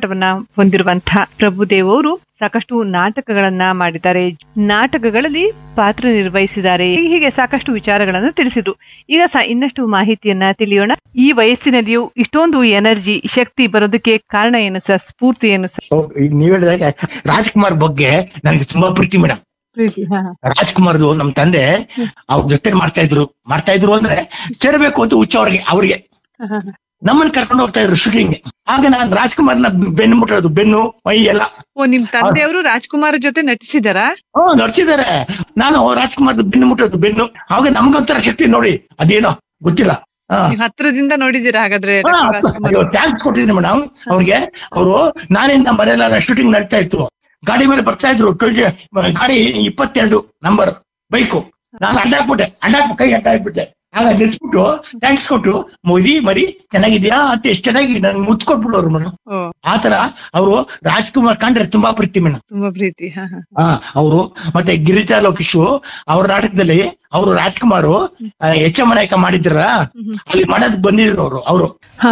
ಹೋರಾಟವನ್ನ ಹೊಂದಿರುವಂತಹ ಪ್ರಭುದೇವ್ ಅವರು ಸಾಕಷ್ಟು ನಾಟಕಗಳನ್ನ ಮಾಡಿದ್ದಾರೆ ನಾಟಕಗಳಲ್ಲಿ ಪಾತ್ರ ನಿರ್ವಹಿಸಿದ್ದಾರೆ ಹೀಗೆ ಸಾಕಷ್ಟು ವಿಚಾರಗಳನ್ನ ತಿಳಿಸಿದ್ರು ಈಗ ಸಹ ಇನ್ನಷ್ಟು ಮಾಹಿತಿಯನ್ನ ತಿಳಿಯೋಣ ಈ ವಯಸ್ಸಿನಲ್ಲಿಯೂ ಇಷ್ಟೊಂದು ಎನರ್ಜಿ ಶಕ್ತಿ ಬರೋದಕ್ಕೆ ಕಾರಣ ಏನು ಸರ್ ಸ್ಫೂರ್ತಿ ಏನು ಸರ್ ಹೌದು, ಈಗ ನೀವ್ ಹೇಳಿದಾಗ ರಾಜ್ಕುಮಾರ್ ಬಗ್ಗೆ ನನಗೆ ತುಂಬಾ ಪ್ರೀತಿ ಮೇಡಮ್ ರಾಜ್ಕುಮಾರ್ದು ನಮ್ ತಂದೆ ಅವ್ರ ಜೊತೆ ಮಾಡ್ತಾ ಇದ್ರು ಮಾಡ್ತಾ ಇದ್ರು ಅಂದ್ರೆ ಸೇರ್ಬೇಕು ಅಂತ ಹುಚ್ಚ ಅವ್ರಿಗೆ ಅವ್ರಿಗೆ ನಮ್ಮನ್ನ ಕರ್ಕೊಂಡು ಹೋಗ್ತಾ ಇದ್ರು ಶೂಟಿಂಗ್ ಆಗ ನಾನು ರಾಜ್ಕುಮಾರ್ನ ಬೆನ್ನು ಮುಟ್ಟೋದು ಬೆನ್ನು ಮೈ ಎಲ್ಲ ಓ ನಿಮ್ ತಂದೆಯವರು ರಾಜ್ಕುಮಾರ್ ಜೊತೆ ನಟಿಸಿದಾರಾ ಹ್ಮ್ ನಡ್ಸಿದ್ದಾರೆ ನಾನು ರಾಜ್ಕುಮಾರ್ ಬೆನ್ನು ಮುಟ್ಟೋದು ಬೆನ್ನು ಅವಾಗ ನಮ್ಗೊಂಥರ ಶಕ್ತಿ ನೋಡಿ ಅದೇನೋ ಗೊತ್ತಿಲ್ಲ ಹಾ ನೀವ್ ಹತ್ರದಿಂದ ನೋಡಿದೀರಾ ಹಾಗಾದ್ರೆ ರಾಜ್ಕುಮಾರ್ ಟ್ಯಾಂಕ್ಸ್ ಕೊಟ್ಟಿದ್ದೀನಿ ಮೇಡಮ್ ಅವ್ರಿಗೆ ಅವರು ನಾನಿಂದ ಮನೆಯಲ್ಲ ಶೂಟಿಂಗ್ ನಡೀತಾ ಇತ್ತು ಗಾಡಿ ಮೇಲೆ ಬರ್ತಾ ಇದ್ರು ಟ್ವೆಂಟಿ ಗಾಡಿ ಇಪ್ಪತ್ತೆರಡು ನಂಬರ್ ಬೈಕು ನಾನು ಅಡ್ಡಾಕ್ಬಿಟ್ಟೆ ಅಡ್ಡಾಕ್ ಕೈ ಅಡ್ಡಾಕ್ಬಿಟ್ಟೆ ಆಗ ನಿಲ್ಸ್ಬಿಟ್ಟು ಟ್ಯಾಂಕ್ಸ್ ಕೊಟ್ಟು ಮರಿ ಮರಿ ಚೆನ್ನಾಗಿದ್ಯಾ ಅಂತ ಎಷ್ಟು ಚೆನ್ನಾಗಿ ನನ್ ಮುಚ್ಕೊಟ್ಬಿಡೋರು ಮೇಡಮ್ ಓ ಆತರ ಅವರು ರಾಜ್ಕುಮಾರ್ ಕಂಡ್ರೆ ತುಂಬಾ ಪ್ರೀತಿ ಮೇಡಮ್ ತುಂಬಾ ಪ್ರೀತಿ ಹಾ ಹಾ ಹಾ ಅವರು ಮತ್ತೆ ಗಿರಿಜಾ ಲೋಕೇಶ್ ಅವ್ರ ನಾಟಕದಲ್ಲಿ ಅವರು ರಾಜ್ಕುಮಾರ್ ಎಚ್ ಎಂ ನಾಯಕ ಮಾಡಿದ್ರಲ್ಲ ಅಲ್ಲಿ ಮಾಡೋದಕ್ ಬಂದಿದ್ರು ಅವರು ಅವರು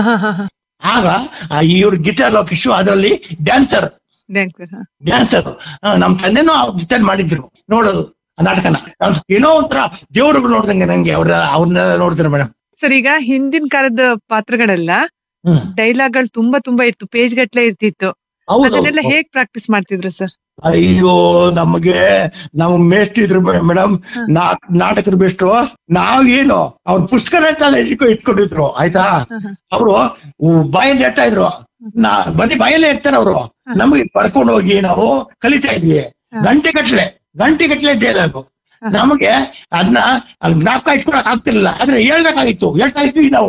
ಆಗ ಆ ಇವ್ರು ಗಿಟಾರ್ ಲೋಕೇಶ್ ಅದರಲ್ಲಿ ಡ್ಯಾನ್ಸರ್ ಬ್ಯಾಂಕ್ ಹಾ ಡ್ಯಾನ್ಸರ್ ನಮ್ ತಂದೆನೂ ಅವ್ರ ಜೊತೆ ಮಾಡಿದ್ರು ನೋಡೋದು ಆ ನಾಟಕನ ನಾನ್ ಏನೋ ಒಂಥರ ದೇವರುಗಳು ನೋಡ್ದಂಗೆ ನಂಗೆ ಅವ್ರ ಅವ್ರನ್ನೆಲ್ಲ ನೋಡಿದ್ರೆ ಮೇಡಮ್ ಸರ್ ಈಗ ಹಿಂದಿನ ಕಾಲದ ಪಾತ್ರಗಳೆಲ್ಲ ಹ್ಮ್ ಡೈಲಾಗ್ಗಳು ತುಂಬಾ ತುಂಬಾ ಇತ್ತು ಪೇಜ್ ಗಟ್ಲೆ ಇರ್ತಿತ್ತು ಹೌದು ಅದನ್ನೆಲ್ಲ ಹೇಗ್ ಪ್ರಾಕ್ಟೀಸ್ ಮಾಡ್ತಿದ್ರು ಸರ್ ಅಯ್ಯೋ ನಮಗೆ ನಾವು ಮೇಷ್ಟಿದ್ರು ಮೇಡಮ್ ನಾಟಕದ ಬೆಸ್ಟು ನಾವೇನು ಅವ್ರ ಪುಸ್ತಕನ ತಾನೇ ಇಟ್ಕೊ ಇಟ್ಕೊಂಡಿದ್ರು ಆಯ್ತಾ ಅವರು ಬಾಯಲ್ಲಿ ಹೇಳ್ತಾ ಇದ್ರು ನಾ ಬರೀ ಬಾಯಲ್ಲೇ ಇರ್ತಾರೆ ಅವರು ನಮಗೆ ಪಡ್ಕೊಂಡು ಹೋಗಿ ನಾವು ಕಲಿತಾ ಇದ್ವಿ ಗಂಟೆ ಗಟ್ಲೆ ಗಂಟೆ ಗಟ್ಲೆ ಡೈಲಾಗು ನಮಗೆ ಅದನ್ನ ಜ್ಞಾಪಕ ಇಟ್ಕೊಳಕ್ ಆಗ್ತಿರ್ಲಿಲ್ಲ ಆದ್ರೆ ಹೇಳ್ಬೇಕಾಗಿತ್ತು ಹೇಳ್ತಾ ಇದ್ವಿ ನಾವು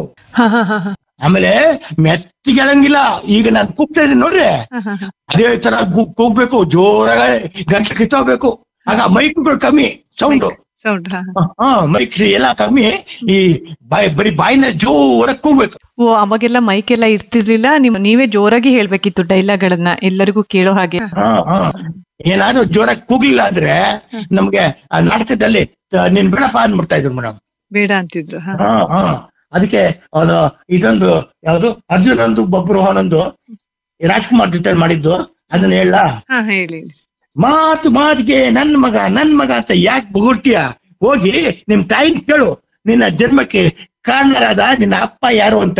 ಆಮೇಲೆ ಮೆತ್ತಿಗೆ ಹೇಳಂಗಿಲ್ಲ ಈಗ ನಾನು ಕೂಗ್ತಾ ಇದ್ದೀನಿ ನೋಡ್ರಿ ಅದೇ ತರ ಕೂ- ಕೂಗ್ಬೇಕು ಜೋರಾಗಿ ಗಂಟೆ ಕಿತ್ತೋಗ್ಬೇಕು ಆಗ ಮೈಕ್ಗಳು ಕಮ್ಮಿ ಸೌಂಡ್ ಸೌಂಡ್ ಹಾ ಹಾ ಮೈಕ್ ಎಲ್ಲ ಕಮ್ಮಿ ಈ ಬಾಯಿ ಬರೀ ಬಾಯಿನ ಜೋರಾಗಿ ಕೂಗ್ಬೇಕು ಓ ಅವಾಗೆಲ್ಲ ಮೈಕೆಲ್ಲ ಇರ್ತಿರ್ಲಿಲ್ಲ ನೀವು ನೀವೇ ಜೋರಾಗಿ ಹೇಳ್ಬೇಕಿತ್ತು ಡೈಲಾಗ್ಗಳನ್ನ ಎಲ್ಲರಿಗೂ ಕೇಳೋ ಹಾಗೆ ಹಾ ಹಾ ಏನಾದ್ರೂ ಜೋರಾಗಿ ಕೂಗ್ಲಿಲ್ಲ ಅಂದ್ರೆ ನಮ್ಗೆ ಆ ನಾಟಕದಲ್ಲಿ ತ- ನೀನ್ ಬೇಡಪ್ಪ ಅಂದ್ಬಿಡ್ತಾ ಇದ್ರು ಮೇಡಮ್ ಬೇಡ ಅಂತಿದ್ರು ಹಾ ಹಾ ಹಾ ಅದಕ್ಕೆ ಅದು ಇದೊಂದು ಯಾವುದು ಅರ್ಜುನ್ ಒಂದು ಬಬ್ರು ಒಂದು ರಾಜ್ಕುಮಾರ್ ಜೊತೆ ಮಾಡಿದ್ದು ಅದನ್ನ ಹೇಳ ಹಾ ಹೇಳಿ ಹೇಳಿ. ಮಾತು ಮಾತಿಗೆ ನನ್ ಮಗ ನನ್ ಮಗ ಅಂತ ಯಾಕೆ ಬುಗುರ್ತೀಯ ಹೋಗಿ ನಿಮ್ ತಾಯಿನ ಕೇಳು ನಿನ್ನ ಜನ್ಮಕ್ಕೆ ಕಾರಣರಾದ ನಿನ್ನ ಅಪ್ಪ ಯಾರು ಅಂತ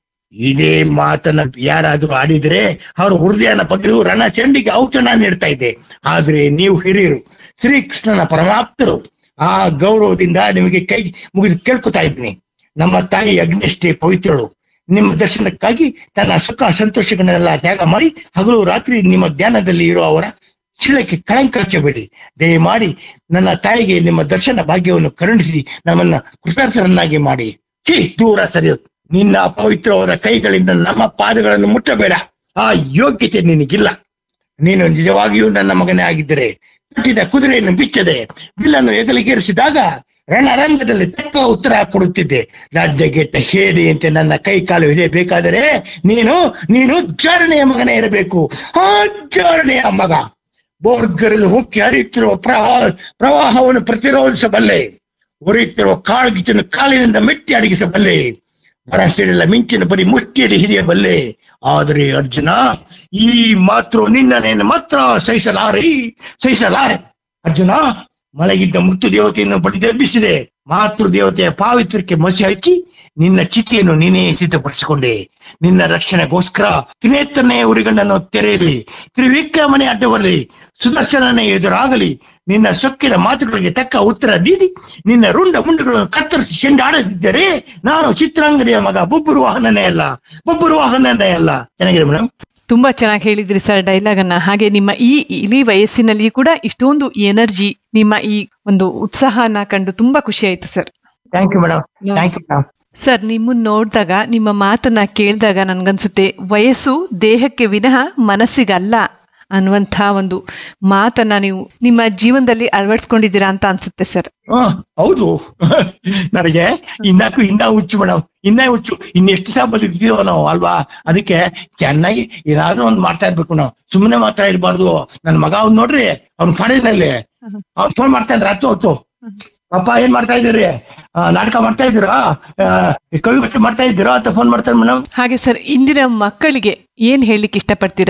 ಇದೇ ಮಾತನ್ನ ಯಾರಾದ್ರೂ ಆಡಿದ್ರೆ ಅವ್ರ ಹೃದಯನ ಬಗೆದು ರಣ ಚೆಂಡಿಗೆ ಔತಣ ನೀಡ್ತಾ ಇದ್ದೆ ಆದ್ರೆ ನೀವು ಹಿರಿಯರು ಶ್ರೀಕೃಷ್ಣನ ಪರಮಾಪ್ತರು ಆ ಗೌರವದಿಂದ ನಿಮಗೆ ಕೈ ಮುಗಿದು ಕೇಳ್ಕೊತಾ ಇದ್ದೀನಿ ನಮ್ಮ ತಾಯಿ ಅಗ್ನಿಷ್ಠೆ ಪವಿತ್ರಳು ನಿಮ್ಮ ದರ್ಶನಕ್ಕಾಗಿ ತನ್ನ ಸುಖ ಸಂತೋಷಗಳನ್ನೆಲ್ಲ ತ್ಯಾಗ ಮಾಡಿ ಹಗಲು ರಾತ್ರಿ ನಿಮ್ಮ ಧ್ಯಾನದಲ್ಲಿ ಇರೋ ಅವರ ಶಿಳಕ್ಕೆ ಕಳಂಕ ಹಚ್ಚಬೇಡಿ ದಯಮಾಡಿ ನನ್ನ ತಾಯಿಗೆ ನಿಮ್ಮ ದರ್ಶನ ಭಾಗ್ಯವನ್ನು ಕರುಣಿಸಿ ನಮ್ಮನ್ನ ಕೃತಾರ್ಥರನ್ನಾಗಿ ಮಾಡಿ ಛೀ ದೂರ ಸರಿಯೋದು ನಿನ್ನ ಅಪವಿತ್ರವಾದ ಕೈಗಳಿಂದ ನಮ್ಮ ಪಾದಗಳನ್ನು ಮುಟ್ಟಬೇಡ ಆ ಯೋಗ್ಯತೆ ನಿನಗಿಲ್ಲ ನೀನು ನಿಜವಾಗಿಯೂ ನನ್ನ ಮಗನೇ ಆಗಿದ್ದರೆ ಕಟ್ಟಿದ ಕುದುರೆಯನ್ನು ಬಿಚ್ಚದೆ ಬಿಲ್ಲನ್ನು ಹೆಗಲಿಗೇರಿಸಿದಾಗ ರಣರಂಗದಲ್ಲಿ ತಕ್ಕ ಉತ್ತರ ಕೊಡುತ್ತಿದ್ದೆ ರಾಜ್ಯಗೆಟ್ಟ ಹೇರಿಯಂತೆ ನನ್ನ ಕೈ ಕಾಲು ಹಿಡಿಯಬೇಕಾದರೆ ನೀನು ನೀನು ಜಾರಣೆಯ ಮಗನೇ ಇರಬೇಕು ಆ ಜಾರಣೆಯ ಮಗ ಬೋರ್ಗರಲ್ಲಿ ಹುಕ್ಕಿ ಹರಿಯುತ್ತಿರುವ ಪ್ರವಾಹ ಪ್ರವಾಹವನ್ನು ಪ್ರತಿರೋಧಿಸಬಲ್ಲೆ ಉರಿಯುತ್ತಿರುವ ಕಾಳ್ಗಿಚ್ಚನ್ನು ಕಾಲಿನಿಂದ ಮೆಟ್ಟಿ ಅಡಗಿಸಬಲ್ಲೆ ಬರಸಿಡಿಲ್ಲ ಮಿಂಚಿನ ಬರೀ ಮುಷ್ಟಿಯಲ್ಲಿ ಹಿಡಿಯಬಲ್ಲೆ ಆದರೆ ಅರ್ಜುನ ಈ ಮಾತ್ರ ನಿನ್ನನೇನು ಮಾತ್ರ ಸಹಿಸಲಾರೆ ಸಹಿಸಲಾರೆ ಅರ್ಜುನ ಮಲಗಿದ್ದ ಮೃತ್ಯು ದೇವತೆಯನ್ನು ಬಡಿದೆಬ್ಬಿಸಿದೆ ಮಾತೃ ದೇವತೆಯ ಪಾವಿತ್ರಕ್ಕೆ ಮಸಿ ಹಚ್ಚಿ ನಿನ್ನ ಚಿತೆಯನ್ನು ನೀನೇ ಸಿದ್ಧಪಡಿಸಿಕೊಂಡೆ ನಿನ್ನ ರಕ್ಷಣೆಗೋಸ್ಕರ ತ್ರಿನೇತ್ರನೇ ಉರಿಗಣ್ಣನ್ನು ತೆರೆಯಲಿ ತ್ರಿವಿಕ್ರಮನೆ ಅಡ್ಡವರಲಿ ಸುದರ್ಶನನೇ ಎದುರಾಗಲಿ ನಿನ್ನ ಸೊಕ್ಕಿನ ಮಾತುಗಳಿಗೆ ತಕ್ಕ ಉತ್ತರ ನೀಡಿ ನಿನ್ನ ರುಂಡ ಮುಂಡುಗಳನ್ನು ಕತ್ತರಿಸಿ ಚೆಂಡಾಡದಿದ್ದರೆ ನಾನು ಚಿತ್ರಾಂಗದಿಯ ಮಗ ಬೊಬ್ಬರು ವಾಹನನೇ ಅಲ್ಲ ಬೊಬ್ಬರು ವಾಹನನೇ ಅಲ್ಲ ಚೆನ್ನಾಗಿದೆ ಮೇಡಮ್ ತುಂಬಾ ಚೆನ್ನಾಗಿ ಹೇಳಿದ್ರಿ ಸರ್ ಡೈಲಾಗ್ ಅನ್ನ ಹಾಗೆ ನಿಮ್ಮ ಈ ಇಳಿ ವಯಸ್ಸಿನಲ್ಲಿ ಕೂಡ ಇಷ್ಟೊಂದು ಎನರ್ಜಿ ನಿಮ್ಮ ಈ ಒಂದು ಉತ್ಸಾಹನ ಕಂಡು ತುಂಬಾ ಖುಷಿ ಆಯ್ತು sir thank you madam thank you madam sir ನಿಮ್ಮನ್ನ ನೋಡಿದಾಗ ನಿಮ್ಮ ಮಾತನ್ನ ಕೇಳಿದಾಗ ನನ್ಗನ್ಸುತ್ತೆ ವಯಸ್ಸು ದೇಹಕ್ಕೆ ವಿನಃ ಮನಸ್ಸಿಗಲ್ಲ ಅನ್ನುವಂಥ ಒಂದು ಮಾತನ್ನ ನೀವು ನಿಮ್ಮ ಜೀವನದಲ್ಲಿ ಅಳವಡಿಸ್ಕೊಂಡಿದ್ದೀರಾ ಅಂತ ಅನ್ಸುತ್ತೆ ಸರ್ ಹ ಹೌದು ನನಗೆ ಇನ್ನಕ್ಕೂ ಇನ್ನ ಹುಚ್ಚು ಮೇಡಮ್ ಇನ್ನ ಹುಚ್ಚು ಇನ್ನೆಷ್ಟು ಸಹ ಬದುಕಿದೀವೋ ನಾವು ಅಲ್ವಾ ಅದಕ್ಕೆ ಚೆನ್ನಾಗಿ ಏನಾದ್ರೂ ಒಂದ್ ಮಾಡ್ತಾ ಇರ್ಬೇಕು ನಾವು ಸುಮ್ಮನೆ ಮಾತ್ರ ಇರಬಾರ್ದು ನನ್ ಮಗ ಅವ್ನ್ ನೋಡ್ರಿ ಅವ್ನ್ ಕಾಲೇಜ್ನಲ್ಲಿ ಅವ್ನ್ ಫೋನ್ ಮಾಡ್ತಾ ಇದ್ರ ಹತ್ತು ಹೊತ್ತು ಅಪ್ಪ ಏನ್ ಮಾಡ್ತಾ ಇದೀರಿ ಆ, ನಾಟಕ ಮಾಡ್ತಾ ಇದ್ದೀರಾ ಆ, ಕವಿಗೋಷ್ಠಿ ಮಾಡ್ತಾ ಇದ್ದೀರಾ ಅಂತ ಫೋನ್ ಮಾಡ್ತಾರೆ ಮೇಡಮ್ ಹಾಗೆ ಸರ್ ಇಂದಿನ ಮಕ್ಕಳಿಗೆ ಏನ್ ಹೇಳಲಿಕ್ಕೆ ಇಷ್ಟಪಡ್ತೀರಾ